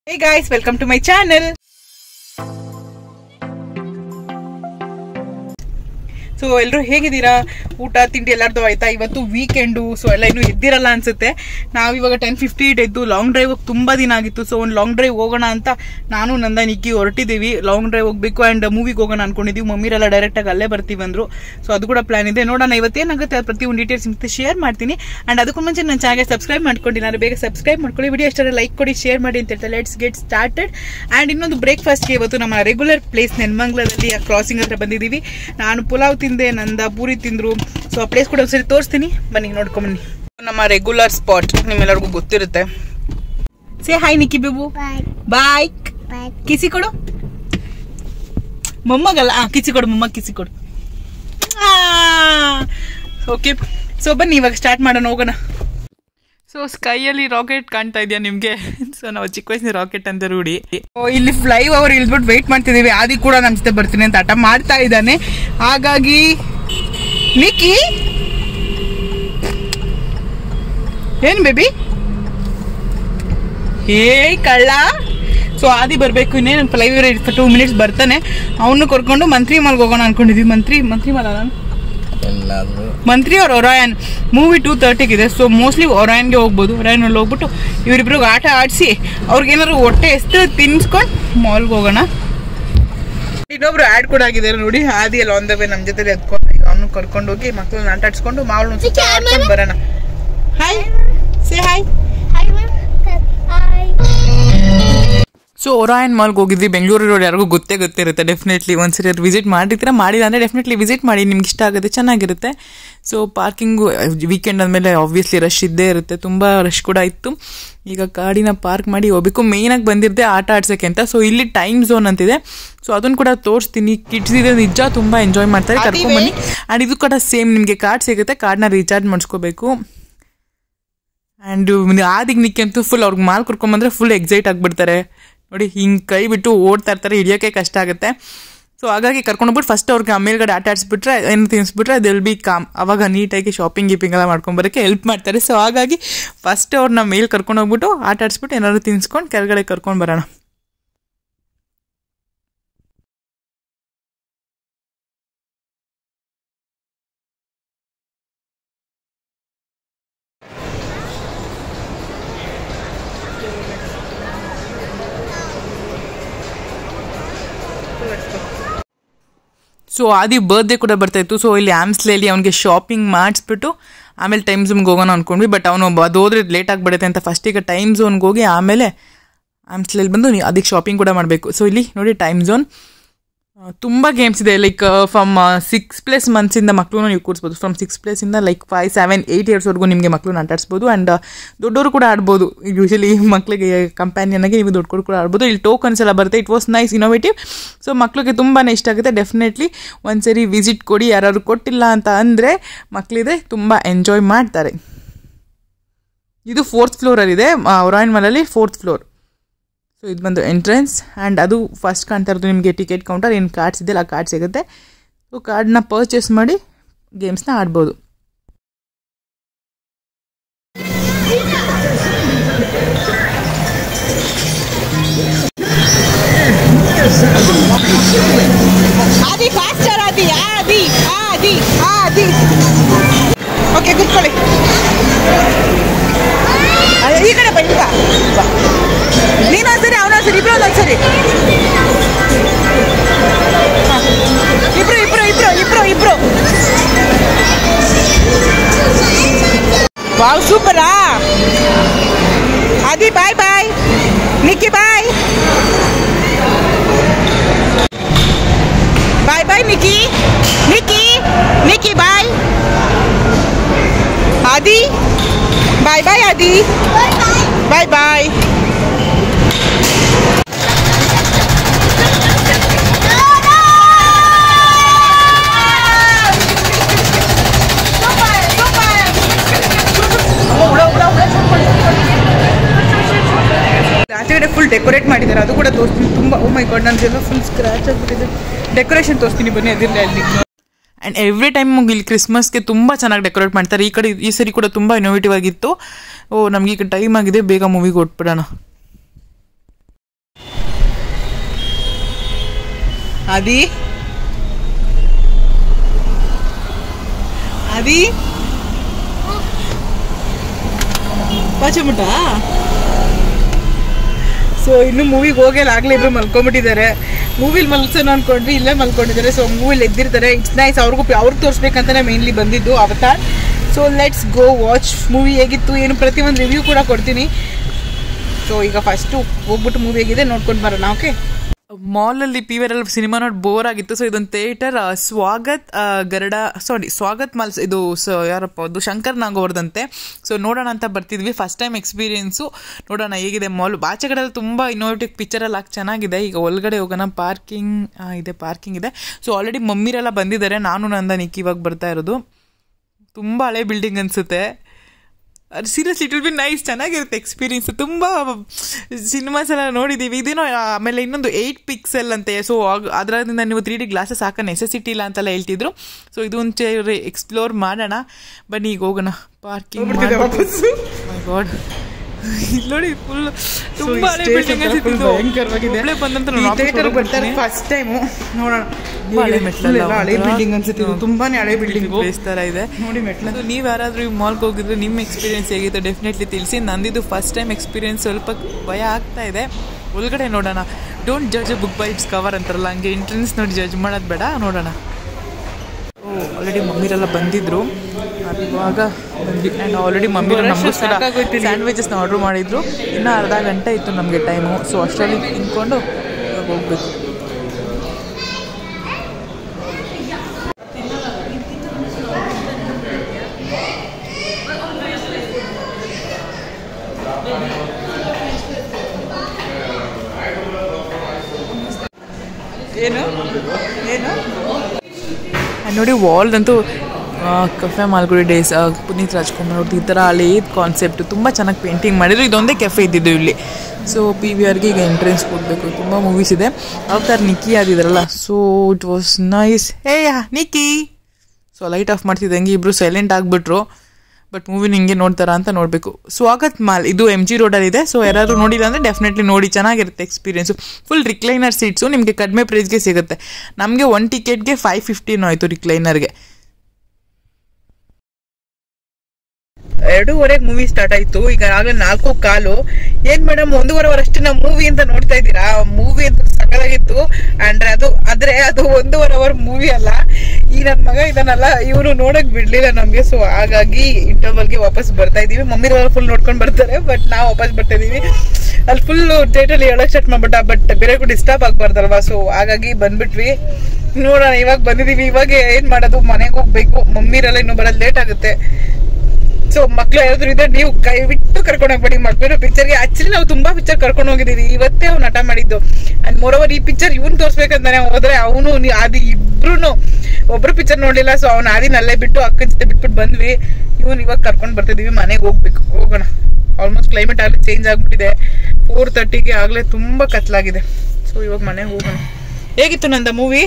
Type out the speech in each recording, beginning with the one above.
Hey guys, welcome to my channel. So ಎಲ್ಲರೂ ಹೇಗಿದ್ದೀರಾ ಊಟ ತಿಂಡಿ ಎಲ್ಲರದು ಆಯ್ತಾ ಇವತ್ತು ವೀಕೆಂಡು ಸೊ ಎಲ್ಲ ಇನ್ನೂ ಎದ್ದಿರಲ್ಲ ಅನ್ಸುತ್ತೆ ನಾವು ಇವಾಗ ಟೆನ್ ಫಿಫ್ಟಿ ಏಟ್ ಎದ್ದು ಲಾಂಗ್ ಡ್ರೈವ್ ತುಂಬಾ ದಿನ ಆಗಿತ್ತು ಸೊ ಒಂದು ಲಾಂಗ್ ಡ್ರೈವ್ ಹೋಗೋಣ ಅಂತ ನಾನು ನಂದ ನಿಕ್ಕಿ ಹೊರಟಿದ್ದೀವಿ ಲಾಂಗ್ ಡ್ರೈವ್ ಹೋಗ್ಬೇಕು ಅಂಡ್ ಮೂವಿಗೆ ಹೋಗೋಣ ಅನ್ಕೊಂಡಿದ್ದೀವಿ ಮಮ್ಮಿರೆಲ್ಲ ಡೈರೆಕ್ಟ್ ಆಗಿ ಅಲ್ಲೇ ಬರ್ತೀವಿ ಅಂದ್ರು ಸೊ ಅದು ಕೂಡ ಪ್ಲಾನ್ ಇದೆ ನೋಡೋಣ ಇವತ್ತೇನಾಗುತ್ತೆ ಅದ್ರ ಪ್ರತಿ ಒಂದು ಡೀಟೇಲ್ಸ್ ನಿಮ್ಗೆ ಶೇರ್ ಮಾಡ್ತೀನಿ ಅಂಡ್ ಅದಕ್ಕೂ ಮುಂಚೆ ನನ್ನ ಚಾನಲ್ ಸಬ್ಸ್ಕ್ರೈಬ್ ಮಾಡ್ಕೊಂಡಿಲ್ಲ ನಾನು ಬೇಗ ಸಬ್ಸ್ಕ್ರೈಬ್ ಮಾಡ್ಕೊಳ್ಳಿ ವಿಡಿಯೋ ಇಷ್ಟ ಲೈಕ್ ಕೊಡಿ ಶೇರ್ ಮಾಡಿ ಅಂತ ಹೇಳ್ತಾರೆ ಲೆಟ್ಸ್ ಗೆಟ್ ಸ್ಟಾರ್ಟೆಡ್ ಅಂಡ್ ಇನ್ನೊಂದು ಬ್ರೇಕ್ಫಾಸ್ಟ್ಗೆ ಇವತ್ತು ನಮ್ಮ ರೆಗ್ಯುಲರ್ ಪ್ಲೇಸ್ ನೆನ್ಮಂಗ್ಲದಲ್ಲಿ ಆ ಕ್ರಾಸಿಂಗ್ ಹತ್ರ ಬಂದಿದ್ದೀವಿ ನಾನು ಪುಲಾವ್ ತಿಂದೆ ನಂದ ಪೂರಿ ತಿಂದ್ರು ಸೊ ಆ ಪ್ಲೇಸ್ ಕೂಡ ಒಂದ್ಸರಿ ತೋರಿಸ್ತೀನಿ ಬನ್ನಿ ನೋಡ್ಕೊಂಬನ್ನಿ ನಮ್ಮ ರೆಗ್ಯುಲರ್ ಸ್ಪಾಟ್ ನಿಮ್ಮೆಲ್ಲರಿಗೂ ಗೊತ್ತಿರುತ್ತೆ ಸೇ ಹಾಯ್ ನಿಕ್ಕಿ ಬೇಬು Bye. Bye Bye. ಕಿಸಿ ಕೊಡು ಮೊಮ್ಮಗಲ್ಲ ಆ ಕಿಸಿ ಕೊಡು ಮೊಮ್ಮ ಕಿಸಿ ಕೊಡು ಓಕೆ ಸೊ ಬನ್ನಿ ಇವಾಗ ಸ್ಟಾರ್ಟ್ ಮಾಡೋಣ ಹೋಗೋಣ ಸೊ ಸ್ಕೈಯಲ್ಲಿ ರಾಕೆಟ್ ಕಾಣ್ತಾ ಇದೆಯಾ ನಿಮಗೆ ಸೊ ನಾವು ಚಿಕ್ಕ ವಯಸ್ಸಿನ ರಾಕೆಟ್ ಅಂತ ರೂಢಿ ಓ, ಇಲ್ಲಿ ಫ್ಲೈ ಓವರ್ ಇಳಿದ್ಬಿಟ್ಟು ವೆಯ್ಟ್ ಮಾಡ್ತಿದ್ದೀವಿ ಆದಿ ಕೂಡ ನಮ್ಮ ಜೊತೆ ಬರ್ತೀನಿ ಅಂತ ಹಠ ಮಾಡ್ತಾ ಇದ್ದಾನೆ ಹಾಗಾಗಿ ನಿಕ್ಕಿ ಏನ್ ಬೇಬಿ ಏ ಕಳ್ಳ ಸೊ ಆದಿ ಬರಬೇಕು ಇನ್ನೇನು ಫ್ಲೈವರ್ ಟೂ ಮಿನಿಟ್ಸ್ ಬರ್ತಾನೆ ಅವನು ಕರ್ಕೊಂಡು ಮಂತ್ರಿ ಮಾಲ್ಗೆ ಹೋಗೋಣ ಅನ್ಕೊಂಡಿದ್ವಿ ಮಂತ್ರಿ ಮಂತ್ರಿ ಮಾಲ್ ನಾನು ಎಲ್ಲಾದ್ರೂ ಮಂತ್ರಿ ಅವ್ರ ಒರಾಯನ್ ಮೂವಿ ಟೂ ತರ್ಟಿಗಿದೆ ಸೊ ಮೋಸ್ಟ್ಲಿ ಒರಾಯನ್ಗೆ ಹೋಗ್ಬೋದು ಒರಾಯನಲ್ಲಿ ಹೋಗ್ಬಿಟ್ಟು ಇವರಿಬ್ರಿಗೆ ಆಟ ಆಡಿಸಿ ಅವ್ರಿಗೇನಾದ್ರು ಹೊಟ್ಟೆ ಎಷ್ಟು ತಿನ್ಸ್ಕೊಂಡು ಮಾಲ್ಗೆ ಹೋಗೋಣ ಇನ್ನೊಬ್ರು ಆ್ಯಡ್ ಕೂಡ ಆಗಿದ್ದಾರೆ ನೋಡಿ ಆದಿ ಎಲ್ಲ ಆನ್ ದ ವೇ ನಮ್ಮ ಜೊತೆ ಎತ್ಕೊಂಡು ಅವನು ಕರ್ಕೊಂಡು ಹೋಗಿ ಮಕ್ಕಳನ್ನ ಆಟ ಆಡ್ಸ್ಕೊಂಡು ಮಾಲ್ನ ಸುತ್ತ ಆಡ್ಕೊಂಡು ಬರೋಣ hi say hi Hi, ma'am. Hi. So Orion ಮಾಲ್ಗೆ ಹೋಗಿದ್ವಿ ಬೆಂಗಳೂರು ರೋಡ್ ಯಾರಿಗೂ ಗೊತ್ತೇ ಗೊತ್ತಿರುತ್ತೆ ಡೆಫಿನೆಟ್ಲಿ ಒಂದ್ಸರಿ ಅದು ವಿಸಿಟ್ ಮಾಡಿರ್ತೀರಾ ಮಾಡಿಲ್ಲ ಅಂದರೆ ಡೆಫಿನೆಟ್ಲಿ ವಿಸಿಟ್ ಮಾಡಿ ನಿಮ್ಗೆ ಇಷ್ಟ ಆಗುತ್ತೆ ಚೆನ್ನಾಗಿರುತ್ತೆ ಸೊ ಪಾರ್ಕಿಂಗು ವೀಕೆಂಡ್ ಅಂದಮೇಲೆ ಆಬ್ವಿಯಸ್ಲಿ ರಶ್ ಇದ್ದೇ ಇರುತ್ತೆ ತುಂಬ ರಶ್ ಕೂಡ ಇತ್ತು ಈಗ ಗಾಡಿನ ಪಾರ್ಕ್ ಮಾಡಿ ಹೋಗ್ಬೇಕು ಮೇಯ್ನಾಗಿ ಬಂದಿದ್ದೆ ಆಟ ಆಡ್ಸೋಕ್ಕೆ ಅಂತ ಸೊ ಇಲ್ಲಿ ಟೈಮ್ ಝೋನ್ ಅಂತಿದೆ ಸೊ ಅದನ್ನು ಕೂಡ ತೋರಿಸ್ತೀನಿ ಕಿಡ್ಸ್ ಇದೆ ನಿಜ ತುಂಬ ಎಂಜಾಯ್ ಮಾಡ್ತಾರೆ ಕರ್ಕೊಂಬನ್ನಿ ಆ್ಯಂಡ್ ಇದು ಕೂಡ ಸೇಮ್ ನಿಮಗೆ ಕಾರ್ಡ್ ಸಿಗುತ್ತೆ ಕಾರ್ಡ್ನ ರೀಚಾರ್ಜ್ ಮಾಡಿಸ್ಕೋಬೇಕು ಆ್ಯಂಡ್ ಆದಿಗೆ ನಿಕ್ಕಂತೂ ಫುಲ್ ಅವ್ರಿಗೆ ಮಾಲ್ ಕರ್ಕೊಂಬಂದ್ರೆ ಫುಲ್ ಎಕ್ಸೈಟ್ ಆಗಿಬಿಡ್ತಾರೆ ನೋಡಿ ಹಿಂಗೆ ಕೈ ಬಿಟ್ಟು ಓಡ್ತಾ ಇರ್ತಾರೆ ಹಿಡಿಯೋಕ್ಕೆ ಕಷ್ಟ ಆಗುತ್ತೆ ಸೊ ಹಾಗಾಗಿ ಕರ್ಕೊಂಡೋಗ್ಬಿಟ್ಟು ಫಸ್ಟ್ ಅವ್ರಿಗೆ ಮೇಲ್ಗಡೆ ಆಟ ಆಡಿಸ್ಬಿಟ್ರೆ ಏನು ತಿನ್ನಿಸ್ಬಿಟ್ರೆ ದೆಲ್ ಬಿ ಕಾಮ್ ಅವಾಗ ನೀಟಾಗಿ ಶಾಪಿಂಗ್ ಗೀಪಿಂಗ್ ಎಲ್ಲ ಮಾಡ್ಕೊಂಬರೋಕ್ಕೆ ಹೆಲ್ಪ್ ಮಾಡ್ತಾರೆ ಸೊ ಹಾಗಾಗಿ ಫಸ್ಟ್ ಅವ್ರನ್ನ ಮೇಲ್ ಕರ್ಕೊಂಡೋಗ್ಬಿಟ್ಟು ಆಟ ಆಡಿಸ್ಬಿಟ್ಟು ಏನಾದ್ರು ತಿನ್ಸ್ಕೊಂಡು ಕೆಳಗಡೆ ಕರ್ಕೊಂಡು ಬರೋಣ ಸೊ ಆದಿ ಬರ್ತ್ಡೇ ಕೂಡ ಬರ್ತಾ ಇತ್ತು ಸೊ ಇಲ್ಲಿ ಆಮ್ಸ್ಲೇಲಿ ಅವನಿಗೆ ಶಾಪಿಂಗ್ ಮಾಡಿಸ್ಬಿಟ್ಟು ಆಮೇಲೆ ಟೈಮ್ ಝೋನ್ಗೆ ಹೋಗೋಣ ಅನ್ಕೊಂಡ್ವಿ ಬಟ್ ಅವನು ಅದು ಹೋದ್ರೆ ಲೇಟ್ ಆಗಿಬಿಡುತ್ತೆ ಅಂತ ಫಸ್ಟಿಗೆ ಟೈಮ್ ಝೋನ್ಗೆ ಹೋಗಿ ಆಮೇಲೆ ಆಮ್ಸ್ಲೇಲಿ ಬಂದು ನೀ- ಅದಕ್ಕೆ ಶಾಪಿಂಗ್ ಕೂಡ ಮಾಡಬೇಕು ಸೊ ಇಲ್ಲಿ ನೋಡಿ ಟೈಮ್ ಝೋನ್ ತುಂಬ ಗೇಮ್ಸ್ ಇದೆ ಲೈಕ್ ಫ್ರಮ್ ಸಿಕ್ಸ್ ಪ್ಲಸ್ ಮಂತ್ಸಿಂದ ಮಕ್ಕಳು ನೀವು ಕೂರಿಸ್ಬೋದು ಫ್ರಮ್ ಸಿಕ್ಸ್ ಪ್ಲಸ್ಸಿಂದ ಲೈಕ್ ಫೈವ್ ಸೆವೆನ್ ಏಯ್ಟ್ ಇಯರ್ಸ್ವರೆಗೂ ನಿಮಗೆ ಮಕ್ಕಳನ್ನ ಆಟ ಆಡಿಸ್ಬೋದು ಆ್ಯಂಡ್ ದೊಡ್ಡವರು ಕೂಡ ಆಡ್ಬೋದು ಯೂಶಲಿ ಮಕ್ಕಳಿಗೆ ಕಂಪ್ಯಾನಿಯನ್ ಆಗಿ ನೀವು ದೊಡ್ಡವರು ಕೂಡ ಆಡ್ಬೋದು ಇಲ್ಲಿ ಟೋಕನ್ಸ್ ಎಲ್ಲ ಬರುತ್ತೆ it was nice innovative so ಮಕ್ಕಳಿಗೆ ತುಂಬಾ ಇಷ್ಟ ಆಗುತ್ತೆ ಡೆಫಿನೆಟ್ಲಿ ಒಂದ್ಸರಿ ವಿಸಿಟ್ ಕೊಡಿ ಯಾರಾದ್ರು ಕೊಟ್ಟಿಲ್ಲ ಅಂತ ಅಂದರೆ ಮಕ್ಕಳಿದೆ ತುಂಬ ಎಂಜಾಯ್ ಮಾಡ್ತಾರೆ ಇದು ಫೋರ್ತ್ ಫ್ಲೋರಲ್ಲಿದೆ ಒರಾಯನ್ ಮಾಲಲ್ಲಿ ಫೋರ್ತ್ ಫ್ಲೋರ್ ಸೊ ಇದು ಬಂದು ಎಂಟ್ರೆನ್ಸ್ ಆ್ಯಂಡ್ ಅದು ಫಸ್ಟ್ ಕಾಣ್ತಾ ಇರೋದು ನಿಮಗೆ ಟಿಕೆಟ್ ಕೌಂಟರ್ ಏನು ಕಾರ್ಡ್ಸ್ ಇದೆಯಲ್ಲ ಆ ಕಾರ್ಡ್ ಸಿಗುತ್ತೆ ಸೊ ಕಾರ್ಡ್ನ ಪರ್ಚೇಸ್ ಮಾಡಿ ಗೇಮ್ಸ್ನ ಆಡ್ಬೋದು ಆದಿ ಫಾಸ್ಟರ್ ಆದಿ ಆದಿ ಆದಿ ಆದಿ ಓಕೆ ಕೂತ್ಕೊಳ್ಳಿ ಅಲ್ಲ, ಈ ಕಡೆ ಬನ್ನಿ ಬಾ ಬಾ. ನೀನೊಂದ್ಸರಿ ಅವನೊಂದ್ಸರಿ ಇಬ್ರು ಒಂದೊಂದ್ಸರಿ ಹಾ. ಇಬ್ರು ಇಬ್ರು ಇಬ್ರು ಇಬ್ರು ಇಬ್ರು ವಾವ್ ಸೂಪರಾ ಆದಿ ಬಾಯ್ ಬಾಯ್ ನಿಕ್ಕಿ ಬಾಯ್ ಬಾಯ್ ಬಾಯ್ ನಿಕ್ಕಿ ನಿಕ್ಕಿ ನಿಕ್ಕಿ ಬಾಯ್ ಆದಿ ಬಾಯ್ ಬಾಯ್ ಆದಿ ಬಾಯ್ ಬಾಯ್ ಆಚೆಗಡೆ ಫುಲ್ ಡೆಕೋರೇಟ್ ಮಾಡಿದ್ದಾರೆ ಅದು ಕೂಡ ತೋರಿಸ್ತೀನಿ ತುಂಬ ಓ ಮೈ ಗಾಡ್ ನನಗೆಲ್ಲ ಫುಲ್ ಸ್ಕ್ರಾಚ್ ಆಗಿಬಿಟ್ಟಿದೆ ಡೆಕೋರೇಷನ್ ತೋರಿಸ್ತೀನಿ ಬನ್ನಿ ಅದಿರಲಿ ಅಲ್ಲಿ ಆ್ಯಂಡ್ ಎವ್ರಿ ಟೈಮ್ ಇಲ್ಲಿ ಕ್ರಿಸ್ಮಸ್ಗೆ ತುಂಬ ಚೆನ್ನಾಗಿ ಡೆಕೋರೇಟ್ ಮಾಡ್ತಾರೆ ಈ ಕಡೆ ಈ ಸರಿ ಕೂಡ ತುಂಬ ಇನೋವೇಟಿವ್ ಆಗಿತ್ತು ಓ ನಮಗೆ ಈಗ ಟೈಮ್ ಆಗಿದೆ ಬೇಗ ಮೂವಿಗೆ ಹೊಟ್ಬಿಡೋಣ ಆದಿ ಆದಿ ಪಾಚಮುಟ ಸೊ ಇನ್ನು ಮೂವಿಗೆ ಹೋಗಲ್ಲ ಆಗ್ಲೇ ಇಬ್ರು ಮಲ್ಕೊಂಡ್ಬಿಟ್ಟಿದ್ದಾರೆ ಮೂವಿಲಿ ಮಲ್ಸೋಣ ಅನ್ಕೊಂಡ್ವಿ ಇಲ್ಲೇ ಮಲ್ಕೊಂಡಿದ್ದಾರೆ ಸೊ ಮೂವಿಲಿ ಎದ್ದಿರ್ತಾರೆ ಇಟ್ಸ್ ನೈಸ್ ಅವ್ರಿಗೂ ಅವ್ರಿಗೆ ತೋರಿಸ್ಬೇಕಂತಾನೆ ಮೇನ್ಲಿ ಬಂದಿದ್ದು Avatar so let's go watch movie ಹೇಗಿತ್ತು ಏನು ಪ್ರತಿಯೊಂದು ರಿವ್ಯೂ ಕೂಡ ಕೊಡ್ತೀನಿ ಸೊ ಈಗ ಫಸ್ಟು ಹೋಗ್ಬಿಟ್ಟು ಮೂವಿ ಹೇಗಿದೆ ನೋಡ್ಕೊಂಡು ಬರೋಣ ಓಕೆ ಮಾಲಲ್ಲಿ ಪಿ ವಿ ಆರ್ ಸಿನಿಮಾ ನೋಡಿ ಬೋರ್ ಆಗಿತ್ತು ಸೊ ಇದೊಂದು ಥಿಯೇಟರ್ ಸ್ವಾಗತ್ ಆ, ಗರುಡ ಸಾರಿ ಸ್ವಾಗತ್ ಮಾಲ್ಸ್ ಇದು ಸ ಯಾರಪ್ಪ ಅದು ಶಂಕರ್ ನಾಗೋರ್ದಂತೆ ಸೊ ನೋಡೋಣ ಅಂತ ಬರ್ತಿದ್ವಿ ಫಸ್ಟ್ ಟೈಮ್ ಎಕ್ಸ್ಪೀರಿಯೆನ್ಸು ನೋಡೋಣ ಹೇಗಿದೆ ಮಾಲ್ ಆಚೆ ಕಡೆಯಲ್ಲಿ ತುಂಬ ಇನ್ನೋವೇಟಿವ್ ಪಿಕ್ಚರಲ್ಲಿ ಹಾಕಿ ಚೆನ್ನಾಗಿದೆ ಈಗ ಒಳಗಡೆ ಹೋಗೋಣ ಪಾರ್ಕಿಂಗ್ ಇದೆ ಪಾರ್ಕಿಂಗ್ ಇದೆ ಸೊ ಆಲ್ರೆಡಿ ಮಮ್ಮಿರೆಲ್ಲ ಬಂದಿದ್ದಾರೆ ನಾನು ನಂದ ನಿಕ್ಕಿ ಇವಾಗ ಬರ್ತಾ ಇರೋದು ತುಂಬ ಹಳೆ ಬಿಲ್ಡಿಂಗ್ ಅನಿಸುತ್ತೆ ಅದು seriously it will be nice ಚೆನ್ನಾಗಿರುತ್ತೆ ಎಕ್ಸ್ಪೀರಿಯನ್ಸ್ ತುಂಬ ಸಿನಿಮಾಸ್ ಎಲ್ಲ ನೋಡಿದ್ದೀವಿ ಇದೇನೋ ಆಮೇಲೆ ಇನ್ನೊಂದು ಏಯ್ಟ್ ಪಿಕ್ಸೆಲ್ ಅಂತೆ ಸೊ ಅದರಿಂದ ನೀವು ತ್ರೀ ಡಿ ಗ್ಲಾಸಸ್ ಹಾಕೋ ನೆಸೆಸಿಟಿ ಇಲ್ಲ ಅಂತೆಲ್ಲ ಹೇಳ್ತಿದ್ರು ಸೊ ಇದು ಒಂದು ಎಕ್ಸ್ಪ್ಲೋರ್ ಮಾಡೋಣ ಬನ್ನಿ ಈಗ ಹೋಗೋಣ ಪಾರ್ಕಿಂಗ್ ಗಾಡ್ ಇಲ್ಲಿ ನೋಡಿ ಫುಲ್ ತುಂಬ ಹಳೆ ಬಿಲ್ಡಿಂಗ್ ಅನ್ಸುತ್ತಿದ್ದು ಬಂದಂತ ಫಸ್ಟ್ ಟೈಮು ನೋಡೋಣ ಹಳೆ ಮೆಟ್ಲೆಲ್ಲ ಹಳೆ ಬಿಲ್ಡಿಂಗ್ ಅನ್ಸುತ್ತೆ ಇದು ತುಂಬಾನೇ ಹಳೆ ಬಿಲ್ಡಿಂಗ್ ಪ್ಲೇಸ್ ತರ ಇದೆ ನೋಡಿ ಮೆಟ್ಲ ನೀವು ಯಾರಾದ್ರೂ ಈ ಮಾಲ್ಗೆ ಹೋಗಿದ್ರೆ ನಿಮ್ಮ ಎಕ್ಸ್ಪೀರಿಯನ್ಸ್ ಹೇಗಿತ್ತು ಡೆಫಿನೆಟ್ಲಿ ತಿಳಿಸಿ ನಂದಿದ್ದು ಫಸ್ಟ್ ಟೈಮ್ ಎಕ್ಸ್ಪೀರಿಯನ್ಸ್ ಸ್ವಲ್ಪ ಭಯ ಆಗ್ತಾ ಇದೆ ಒಳಗಡೆ ನೋಡೋಣ don't judge book by its cover ಅಂತಾರಲ್ಲ ಹಂಗೆ ಎಂಟ್ರೆನ್ಸ್ ನೋಡಿ ಜಡ್ಜ್ ಮಾಡೋದು ಬೇಡ ನೋಡೋಣ ಓ ಆಲ್ರೆಡಿ ಮಮ್ಮಿರೆಲ್ಲ ಬಂದಿದ್ರು ನಾವ್ ಇವಾಗ ಬಂದ್ವಿ ಆ್ಯಂಡ್ ಆಲ್ರೆಡಿ ಮಮ್ಮಿರ ನಮಗೂ ಸ್ಯಾಂಡ್ವಿಚಸ್ನ ಆರ್ಡ್ರ್ ಮಾಡಿದ್ರು ಇನ್ನೂ ಅರ್ಧ ಗಂಟೆ ಇತ್ತು ನಮಗೆ ಟೈಮು ಸೊ ಅಷ್ಟರಲ್ಲಿ ತಿನ್ಕೊಂಡು ಇವಾಗ ಹೋಗ್ಬೇಕು ಏನು ಏನು And ನೋಡಿ ವಾಲ್ದಂತೂ ಕಫೆ ಮಾಲ್ಗುಡಿ ಡೇಸ್ ಪುನೀತ್ ರಾಜ್ಕುಮಾರ್ ಅವ್ರದ್ದು ಈ ಥರ ಹಳೇ ಕಾನ್ಸೆಪ್ಟ್ ತುಂಬ ಚೆನ್ನಾಗಿ ಪೇಂಟಿಂಗ್ ಮಾಡಿದ್ರು ಇದೊಂದೇ ಕೆಫೆ ಇದ್ದಿದ್ದು ಇಲ್ಲಿ ಸೊ ಪಿ ವಿ ಆರ್ಗೆ ಈಗ ಎಂಟ್ರೆನ್ಸ್ ಕೊಡಬೇಕು ತುಂಬ ಮೂವೀಸ್ ಇದೆ ಅವತಾರ್ ನಿಕ್ಕಿ ಆದಿದ್ರಲ್ಲ so it was nice hey Nikki so light off ಮಾಡ್ತಿದ್ದಂಗೆ ಇಬ್ಬರು ಸೈಲೆಂಟ್ ಆಗಿಬಿಟ್ರು ಬಟ್ ಮೂವಿ ನಿಂಗೆ ನೋಡ್ತಾರಾ ಅಂತ ನೋಡಬೇಕು ಸ್ವಾಗತ್ ಮಾಲ್ ಇದು ಎಮ್ ಜಿ ರೋಡಲ್ಲಿ ಇದೆ ಸೊ ಯಾರಾದರೂ ನೋಡಿಲ್ಲ ಅಂದರೆ ಡೆಫಿನೆಟ್ಲಿ ನೋಡಿ ಚೆನ್ನಾಗಿರುತ್ತೆ ಎಕ್ಸ್ಪೀರಿಯನ್ಸು ಫುಲ್ ರಿಕ್ಲೈನರ್ ಸೀಟ್ಸು ನಿಮಗೆ ಕಡಿಮೆ ಪ್ರೈಸ್ಗೆ ಸಿಗುತ್ತೆ ನಮಗೆ ಒನ್ ಟಿಕೆಟ್ಗೆ ಫೈವ್ ಫಿಫ್ಟೀನ್ ಆಯಿತು ರಿಕ್ಲೈನರ್ಗೆ ಎರಡೂವರೆಗೆ ಮೂವಿ ಸ್ಟಾರ್ಟ್ ಆಯ್ತು ಈಗ ಆಗಲೇ ನಾಲ್ಕು ಕಾಲು ಏನ್ ಮೇಡಮ್ ಒಂದೂವರೆ ಅವರಷ್ಟೇ ನಾವು ಮೂವಿ ಅಂತ ನೋಡ್ತಾ ಇದ್ದೀರಾ ಮೂವಿ ಅಂತ ಸಕಲಾಗಿತ್ತು ಅಂದ್ರೆ ಅದು ಆದ್ರೆ ಅದು ಒಂದೂವರೆ ಅವರ್ ಮೂವಿ ಅಲ್ಲ ಈ ನನ್ನ ಮಗ ಇದನ್ನಲ್ಲ ಇವನು ನೋಡಕ್ ಬಿಡ್ಲಿಲ್ಲ ನಮ್ಗೆ ಸೊ ಹಾಗಾಗಿ ಇಂಟರ್ವಲ್ಗೆ ವಾಪಸ್ ಬರ್ತಾ ಇದೀವಿ ಮಮ್ಮಿ ಫುಲ್ ನೋಡ್ಕೊಂಡ್ ಬರ್ತಾರೆ ಬಟ್ ನಾವು ವಾಪಸ್ ಬರ್ತಾ ಇದೀವಿ ಅಲ್ಲಿ ಫುಲ್ ಥಿಯೇಟರ್ ಹೇಳಕ್ ಸ್ಟಾರ್ಟ್ ಮಾಡ್ಬಿಟ್ಟ ಬಟ್ ಬೇರೆಗೂ ಡಿಸ್ಟರ್ಬ್ ಆಗ್ಬಾರ್ದಲ್ವಾ ಸೊ ಹಾಗಾಗಿ ಬಂದ್ಬಿಟ್ವಿ ನೋಡೋಣ ಇವಾಗ ಬಂದಿದೀವಿ ಇವಾಗ ಏನ್ ಮಾಡೋದು ಮನೆಗೆ ಹೋಗ್ಬೇಕು ಮಮ್ಮಿರೆಲ್ಲ ಇನ್ನು ಬರೋದು ಲೇಟ್ ಆಗುತ್ತೆ ಸೊ ಮಕ್ಳು ಯಾರಾದ್ರೂ ಇದ್ರೆ ನೀವು ಕೈ ಬಿಟ್ಟು ಕರ್ಕೊಂಡು ಹೋಗ್ಬೇಡಿ ಮಕ್ಳು ಪಿಕ್ಚರ್ಗೆ ಆಕ್ಚುಲಿ ನಾವು ತುಂಬಾ ಪಿಕ್ಚರ್ ಕರ್ಕೊಂಡು ಹೋಗಿದೀವಿ ಇವತ್ತೇ ಅವ್ನು ನಟ ಮಾಡಿದ್ದು ಅಂಡ್ ಮೋರೋವರ್ ಈ ಪಿಕ್ಚರ್ ಇವ್ನು ತೋರ್ಸ್ಬೇಕಂತಾನೆ ಹೋದ್ರೆ ಅವನು ಆದಿ ಇಬ್ರು ಒಬ್ರು ಪಿಕ್ಚರ್ ನೋಡ್ಲಿಲ್ಲ ಸೊ ಅವ್ನ ಆದಿನ ಅಲ್ಲೇ ಬಿಟ್ಟು ಅಕ್ಕನ ಜೊತೆ ಬಿಟ್ಬಿಟ್ಟು ಬಂದ್ವಿ ಇವನ್ ಇವಾಗ ಕರ್ಕೊಂಡು ಬರ್ತಿದೀವಿ ಮನೆಗೆ ಹೋಗ್ಬೇಕು ಹೋಗೋಣ ಆಲ್ಮೋಸ್ಟ್ ಕ್ಲೈಮೇಟ್ ಆಗ್ಲೇ ಚೇಂಜ್ ಆಗ್ಬಿಟ್ಟಿದೆ ಫೋರ್ ತರ್ಟಿಗೆ ಆಗ್ಲೇ ತುಂಬಾ ಕತ್ಲಾಗಿದೆ ಸೊ ಇವಾಗ ಮನೆಗೆ ಹೋಗೋಣ ಹೇಗಿತ್ತು ನಂದ ಮೂವಿ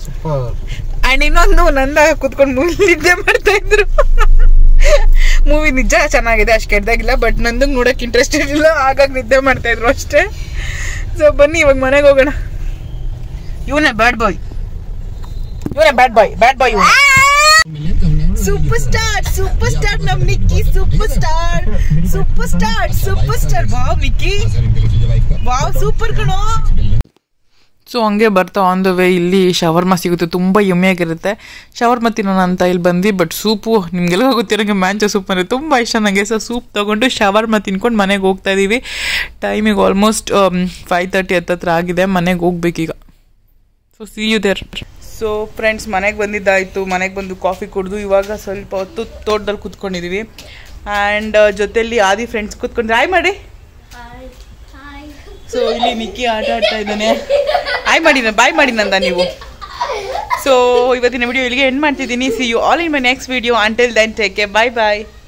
ಅಂಡ್ ಇನ್ನೊಂದು ನಂದ ಕುತ್ಕೊಂಡು ಮೂವಿ ನಿದ್ದೆ ಮಾಡ್ತಾ ಇದ್ರು ಮೂವಿ ನಿಜ ಚೆನ್ನಾಗಿದೆ ಅಷ್ಟು ಕೆಟ್ಟದಾಗಿಲ್ಲ ಬಟ್ ನಂದು ನೋಡಕ್ ಇಂಟ್ರೆಸ್ಟ್ ಇರಲಿಲ್ಲ ಹಾಗಾಗಿ ನಿದ್ದೆ ಮಾಡ್ತಾ ಇದ್ರು ಅಷ್ಟೇ ಸೊ ಬನ್ನಿ ಇವಾಗ ಮನೆಗೆ ಹೋಗೋಣ ಇವನೇ ಬ್ಯಾಡ್ ಬಾಯ್ ಇವನೇ ಬ್ಯಾಡ್ ಬಾಯ್ ಬ್ಯಾಡ್ ಬಾಯ್ ಇವನು ಸೂಪರ್ ಸ್ಟಾರ್ ಸೂಪರ್ ಸ್ಟಾರ್ ನಮ್ Nikki super star super star super star wow Nikki wow super ಕಣೋ ಸೊ ಹಂಗೆ ಬರ್ತಾ ಆನ್ ದ ವೇ ಇಲ್ಲಿ ಶವರ್ಮ ಸಿಗುತ್ತೆ ತುಂಬ ಯಮ್ಮಿಯಾಗಿರುತ್ತೆ ಶವರ್ಮ ತಿನ್ನೋಣ ಅಂತ ಇಲ್ಲಿ ಬಂದ್ವಿ ಬಟ್ ಸೂಪು ನಿಮಗೆಲ್ಲ ಗೊತ್ತಿರೋಂಗೆ ಮ್ಯಾಂಚೋ ಸೂಪ್ ಅಂದರೆ ತುಂಬ ಇಷ್ಟ ನನಗೆ ಸೊ ಸೂಪ್ ತೊಗೊಂಡು ಶವರ್ಮ ತಿನ್ಕೊಂಡು ಮನೆಗೆ ಹೋಗ್ತಾ ಇದ್ದೀವಿ ಟೈಮಿಗೆ ಆಲ್ಮೋಸ್ಟ್ ಫೈವ್ ತರ್ಟಿ ಹತ್ತತ್ರ ಆಗಿದೆ ಮನೆಗೆ ಹೋಗ್ಬೇಕೀಗ so see you there so friends ಮನೆಗೆ ಬಂದಿದ್ದಾಯಿತು ಮನೆಗೆ ಬಂದು ಕಾಫಿ ಕುಡಿದು ಇವಾಗ ಸ್ವಲ್ಪ ಹೊತ್ತು ತೋಟದಲ್ಲಿ ಕೂತ್ಕೊಂಡಿದ್ದೀವಿ ಆ್ಯಂಡ್ ಜೊತೆಯಲ್ಲಿ ಆದಿ ಫ್ರೆಂಡ್ಸ್ ಕೂತ್ಕೊಂಡು ಹಾಯ್ ಮಾಡಿ Hi. Hi. ಸೊ ಇಲ್ಲಿ ನಿಕ್ಕಿ ಆಟ ಆಡ್ತಾ ಇದ್ದಾನೆ ಹಾಯ್ ಮಾಡಿ ಬಾಯ್ ಮಾಡಿ ನಂದ ನೀವು ಸೊ ಇವತ್ತಿನ ವಿಡಿಯೋ ಇಲ್ಲಿಗೆ ಎಂಡ್ ಮಾಡ್ತಿದ್ದೀನಿ see you all in my next video until then take care bye bye